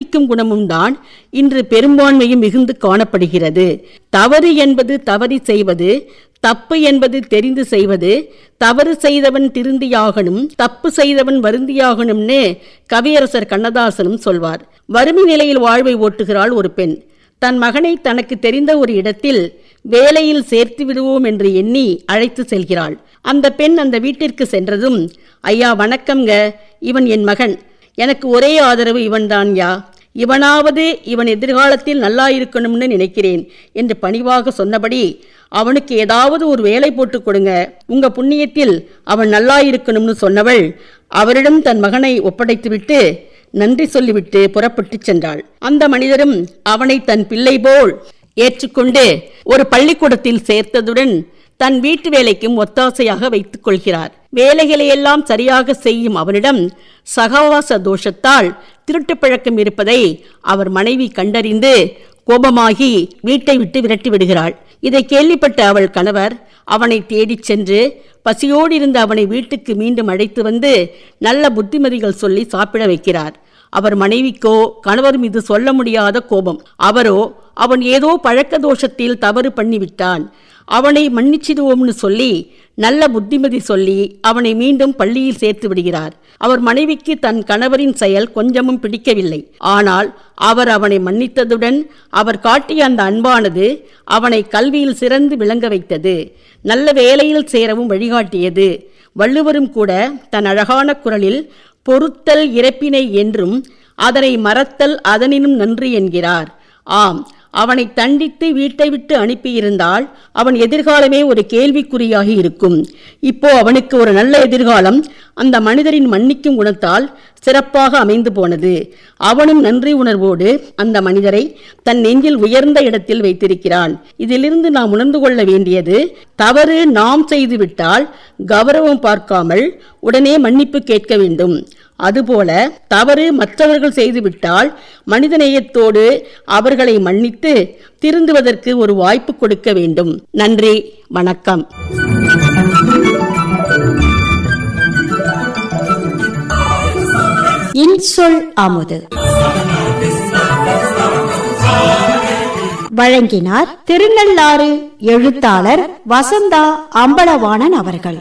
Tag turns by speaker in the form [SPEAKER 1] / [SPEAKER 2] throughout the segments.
[SPEAKER 1] மன்னிக்கும் குணமும் தான் இன்று பெரும்பான்மையும் மிகுந்து காணப்படுகிறது தவறு என்பது தவறி செய்வது தப்பு என்பது தெரிந்து செய்வது தவறு செய்தவன் திருந்தியாகணும் தப்பு செய்தவன் வருந்தியாகணும்னு கவியரசர் கண்ணதாசனும் சொல்வார் வறுமை நிலையில் வாழ்வை ஓட்டுகிறாள் ஒரு பெண் தன் மகனை தனக்கு தெரிந்த ஒரு இடத்தில் வேலையில் சேர்த்து விடுவோம் என்று எண்ணி அழைத்து செல்கிறாள் அந்த பெண் அந்த வீட்டிற்கு சென்றதும் ஐயா வணக்கம்ங்க இவன் என் மகன் எனக்கு ஒரே ஆதரவு இவன்தான் யா இவனாவது இவன் எதிர்காலத்தில் நல்லா இருக்கணும்னு நினைக்கிறேன் என்று பணிவாக சொன்னபடி அவனுக்கு ஏதாவது ஒரு வேலை போட்டு கொடுங்க உங்க புண்ணியத்தில் அவன் நல்லா இருக்கணும்னு சொன்னவள் அவரிடம் தன் மகனை ஒப்படைத்துவிட்டு நன்றி சொல்லிவிட்டு புறப்பட்டு சென்றாள் அந்த மனிதரும் அவனை தன் பிள்ளை போல் ஏற்றுக்கொண்டு ஒரு பள்ளிக்கூடத்தில் சேர்த்ததுடன் தன் வீட்டு வேலைக்கும் ஒத்தாசையாக வைத்துக் கொள்கிறார் வேலைகளை எல்லாம் சரியாக செய்யும் அவனிடம் சகவாச தோஷத்தால் திருட்டு பழக்கம் இருப்பதை அவர் மனைவி கண்டறிந்து கோபமாகி வீட்டை விட்டு விரட்டி விடுகிறாள் இதை கேள்விப்பட்ட அவள் கணவர் அவனை தேடிச் சென்று பசியோடு இருந்த அவனை வீட்டுக்கு மீண்டும் அழைத்து வந்து நல்ல புத்திமதிகள் சொல்லி சாப்பிட வைக்கிறார் அவர் மனைவிக்கோ கணவர் மீது சொல்ல முடியாத கோபம் அவரோ அவன் ஏதோ பழக்க தோஷத்தில் தவறு பண்ணிவிட்டான் அவனை மன்னிச்சிடுவோம்னு சொல்லி நல்ல புத்திமதி சொல்லி அவனை மீண்டும் பள்ளியில் சேர்த்து விடுகிறார் அவர் மனைவிக்கு தன் கணவரின் செயல் கொஞ்சமும் பிடிக்கவில்லை ஆனால் அவர் அவனை மன்னித்ததுடன் அவர் காட்டிய அந்த அன்பானது அவனை கல்வியில் சிறந்து விளங்க வைத்தது நல்ல வேலையில் சேரவும் வழிகாட்டியது வள்ளுவரும் கூட தன் அழகான குரலில் பொறுத்தல் இறப்பினை என்றும் அதனை மறத்தல் அதனினும் நன்றி என்கிறார் ஆம் அவனை தண்டித்து வீட்டை விட்டு அனுப்பியிருந்தால் அவன் எதிர்காலமே ஒரு கேள்விக்குறியாகி இருக்கும் இப்போ அவனுக்கு ஒரு நல்ல எதிர்காலம் அந்த மனிதரின் மன்னிக்கும் குணத்தால் சிறப்பாக அமைந்து போனது அவனும் நன்றி உணர்வோடு அந்த மனிதரை தன் நெஞ்சில் உயர்ந்த இடத்தில் வைத்திருக்கிறான் இதிலிருந்து நாம் உணர்ந்து கொள்ள வேண்டியது தவறு நாம் செய்துவிட்டால் கௌரவம் பார்க்காமல் உடனே மன்னிப்பு கேட்க வேண்டும் அதுபோல தவறு மற்றவர்கள் செய்துவிட்டால் மனிதநேயத்தோடு அவர்களை மன்னித்து திருந்துவதற்கு ஒரு வாய்ப்பு கொடுக்க வேண்டும் நன்றி வணக்கம்
[SPEAKER 2] இன்சொல் அமுது வழங்கினார் திருநள்ளாறு எழுத்தாளர் வசந்தா அம்பலவாணன் அவர்கள்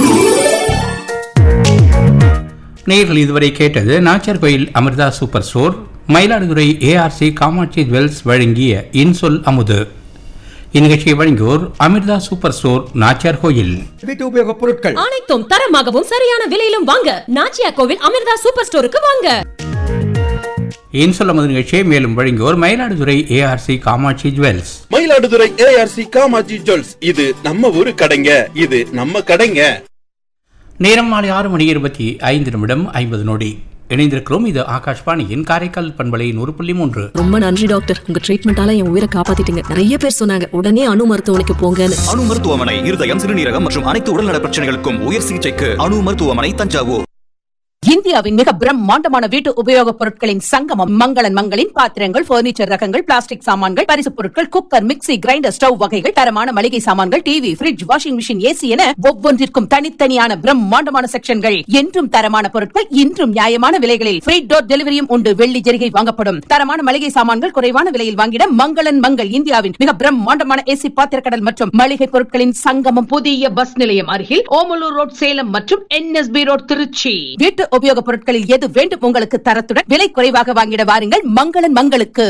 [SPEAKER 3] நேயர்கள் இதுவரை கேட்டது Nachiar Koil Amirtha super store Mayiladuthurai ARC Kamatchi jewels வழங்கிய இன்சொல் அமுது இந்நிகழ்ச்சியை வழங்கியோர் அமிர்தா சூப்பர் ஸ்டோர் நாச்சியார் கோயில்
[SPEAKER 4] வீட்டு உபயோகப் பொருட்கள்
[SPEAKER 5] அனைத்தும் தரமாகவும் சரியான விலையிலும் வாங்க நாச்சியா கோவில் அமிர்தா சூப்பர் ஸ்டோருக்கு வாங்க
[SPEAKER 3] இன்சொல் அமுது நிகழ்ச்சியை மேலும் வழங்கியோர் Mayiladuthurai ARC Kamatchi jewels
[SPEAKER 6] Mayiladuthurai ARC Kamatchi jewels இது நம்ம ஊரு கடைங்க இது நம்ம கடைங்க
[SPEAKER 3] நேரம் மாலை ஆறு மணி இருபத்தி ஐந்து நிமிடம் ஐம்பது நொடி இணைந்திருக்கிறோம் இது ஆகாஷ்வாணியின் காரைக்கால் பண்பலை நூறு புள்ளி மூன்று
[SPEAKER 7] ரொம்ப நன்றி டாக்டர் உங்க ட்ரீட்மெண்டால என் உயிரை காப்பாத்திட்டீங்க நிறைய பேர் சொன்னாங்க உடனே அணு மருத்துவமனைக்கு போங்கன்னு
[SPEAKER 8] அணு மருத்துவமனை இருதயம் சிறுநீரகம் மற்றும் அனைத்து உடல்நல பிரச்சனைகளுக்கும் உயர் சிகிச்சைக்கு அணு மருத்துவமனை தஞ்சாவூர்
[SPEAKER 9] இந்தியாவின் மிக பிரம்மாண்டமான வீட்டு உபயோகப் பொருட்களின் சங்கமம் மங்களன் மங்களின் பாத்திரங்கள் பர்னிச்சர் ரகங்கள் பிளாஸ்டிக் சாமான்கள் பரிசுப் பொருட்கள் குக்கர் மிக்ஸி கிரைண்டர் ஸ்டவ் வகைகள் தரமான மளிகை சாமான்கள் TV fridge washing machine AC என ஒவ்வொன்றிற்கும் தனித்தனியான பிரம்மாண்டமான செக்ஷன்கள் என்றும் தரமான பொருட்கள் இன்றும் நியாயமான விலைகளில் ஃப்ரீ டோர் டெலிவரியும் உண்டு வெள்ளி ஜெரிகை வாங்கப்படும் தரமான மளிகை சாமான்கள் குறைவான விலையில் வாங்கிட மங்களன் மங்கள் இந்தியாவின் மிக பிரம்மாண்டமான ஏசி பாத்திரக்கடல் மற்றும் மளிகை பொருட்களின் சங்கமம் புதிய பஸ் நிலையம் அருகில் ஓமலூர் ரோட் சேலம் மற்றும் என்எஸ்பி ரோட் திருச்சி வீட்டு உபயோகப் பொருட்களில் எது வேண்டும் உங்களுக்கு தரத்துடன் விலை குறைவாக வாங்கிட வாருங்கள் மங்களன் மங்களுக்கு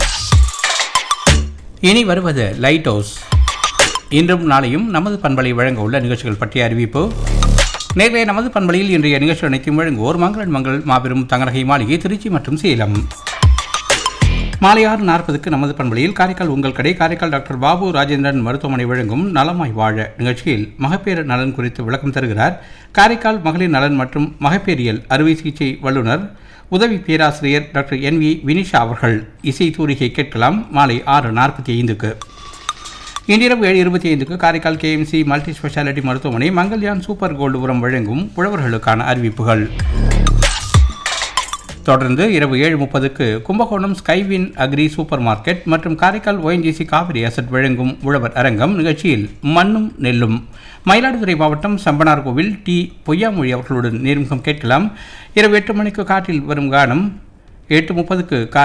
[SPEAKER 3] இனி வருவது லைட் ஹவுஸ் இன்றும் நாளையும் நமது பண்பலை வழங்க உள்ள நிகழ்ச்சிகள் பற்றிய அறிவிப்பு நேர்களை நமது பண்பலையில் இன்றைய நிகழ்ச்சி அனைத்தையும் வழங்குவோர் மங்களன் மங்கள் மாபெரும் தங்கநகை மாளிகை திருச்சி மற்றும் சேலம் மாலை ஆறு நாற்பதுக்கு நமது பண்பலையில் காரைக்கால் உங்கள் கடை காரைக்கால் டாக்டர் பாபு ராஜேந்திரன் மருத்துவமனை வழங்கும் நலமாய் வாழ நிகழ்ச்சியில் மகப்பேறு நலன் குறித்து விளக்கம் தருகிறார் காரைக்கால் மகளிர் நலன் மற்றும் மகப்பேறியல் அறுவை சிகிச்சை வல்லுநர் உதவி பேராசிரியர் டாக்டர் என் வி வினிஷா அவர்கள் இசை தூரிகை கேட்கலாம் மாலை ஆறு நாற்பத்தி ஐந்துக்கு இன்றிரவு ஏழு இருபத்தி ஐந்துக்கு காரைக்கால் கேஎம்சி மல்டி ஸ்பெஷாலிட்டி மருத்துவமனை மங்கல்யான் சூப்பர் கோல்டு உரம் வழங்கும் உழவர்களுக்கான அறிவிப்புகள் தொடர்ந்து இரவு ஏழு முப்பதுக்கு Kumbakonam Skywin agri super market மற்றும் காரைக்கால் ஓஎன்ஜிசி காவிரி அசட் வழங்கும் உழவர் அரங்கம் நிகழ்ச்சியில் மண்ணும் நெல்லும் மயிலாடுதுறை மாவட்டம் சம்பனார் கோவில் டி பொய்யாமொழி அவர்களுடன் நேர்முகம் கேட்கலாம் இரவு எட்டு மணிக்கு காற்றில் வரும் கானம் எட்டு முப்பதுக்கு